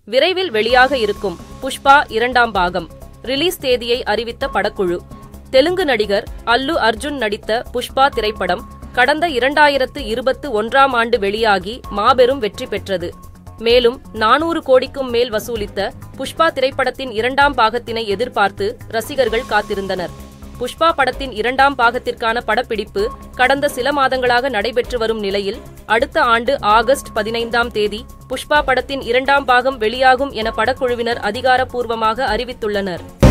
விரைவில் வெளியாக இருக்கும் புஷ்பா இரண்டாம் பாகம் ரிலீஸ் தேதியை அறிவித்த படக்குழு தெலுங்கு நடிகர் அல்லு அர்ஜுன் நடித்த புஷ்பா திரைப்படம் கடந்த இரண்டாயிரத்து இருபத்து ஒன்றாம் ஆண்டு வெளியாகி மாபெரும் வெற்றி பெற்றது மேலும் நானூறு கோடிக்கும் மேல் வசூலித்த புஷ்பா திரைப்படத்தின் இரண்டாம் பாகத்தினை எதிர்பார்த்து ரசிகர்கள் காத்திருந்தனர் புஷ்பா படத்தின் இரண்டாம் பாகத்திற்கான படப்பிடிப்பு கடந்த சில மாதங்களாக நடைபெற்று வரும் நிலையில் அடுத்த ஆண்டு ஆகஸ்ட் பதினைந்தாம் தேதி புஷ்பா படத்தின் இரண்டாம் பாகம் வெளியாகும் என படக்குழுவினர் அதிகாரப்பூர்வமாக அறிவித்துள்ளனர்